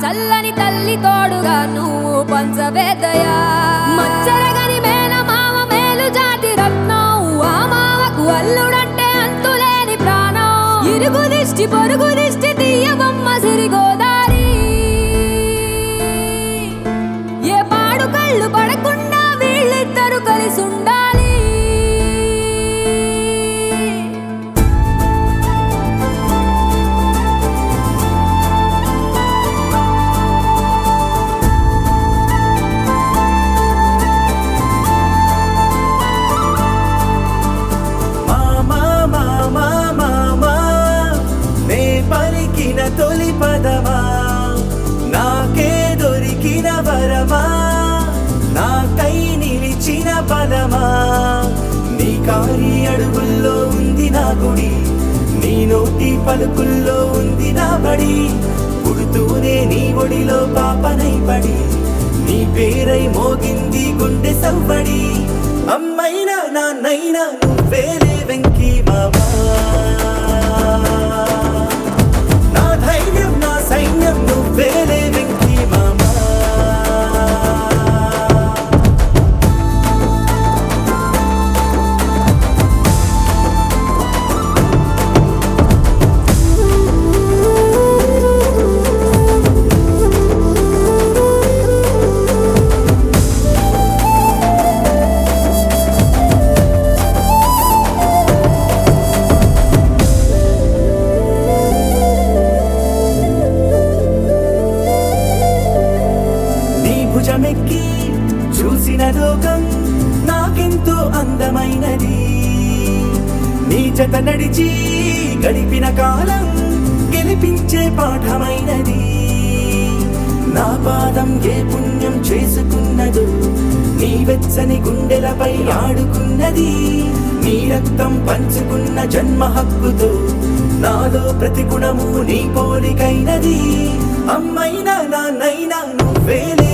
చల్లని తల్లి తోడుగా నువ్వు పంచవేదయా మచ్చరగని మేన మామ మేలు జాతి రత్నం ఆ మామకు అల్లుడంటే అంతులేని ప్రాణం ఇరుగు దిష్టి పొరుగు దిష్టి తీయబొమ్మ సిరిగోదారి ఏ పాడు కళ్ళు పడకుండా వీళ్ళిద్దరు కలిసి ఉండాలి మామా మామా మామా నే పలికిన తొలి పదమా నాకే దొరికిన వరమా నాకై నిలిచిన పదమా నీ కారి అడుగుల్లో ఉంది నా గుడి నీ నోటి పలుకుల్లో ఉంది నా బడి పుడుతూనే నీ ఒడిలో పాపనై పడి నీ పేరై మోగింది గుండె సవ్వడి అమ్మైనా నాన్నైనా నువ్వేలే వెంకీ మామా నా ధైర్యం నా సైన్యం నువ్వేలే వెంకీ మామా నీ భుజమెక్కి చూసిన లోకం నాకెంతో అందమైనది నీ జత నడిచి గడిపిన కాలం గెలిపించే పాఠమైనది నా పాదం ఏ పుణ్యం చేసుకున్నదో నీ వెచ్చని గుండెలపై ఆడుకున్నది నీ రక్తం పంచుకున్న జన్మ హక్కుతో నాలో ప్రతి గుణము నీ పోలికైనది అమ్మైనా నాన్నైనా నువ్వేలే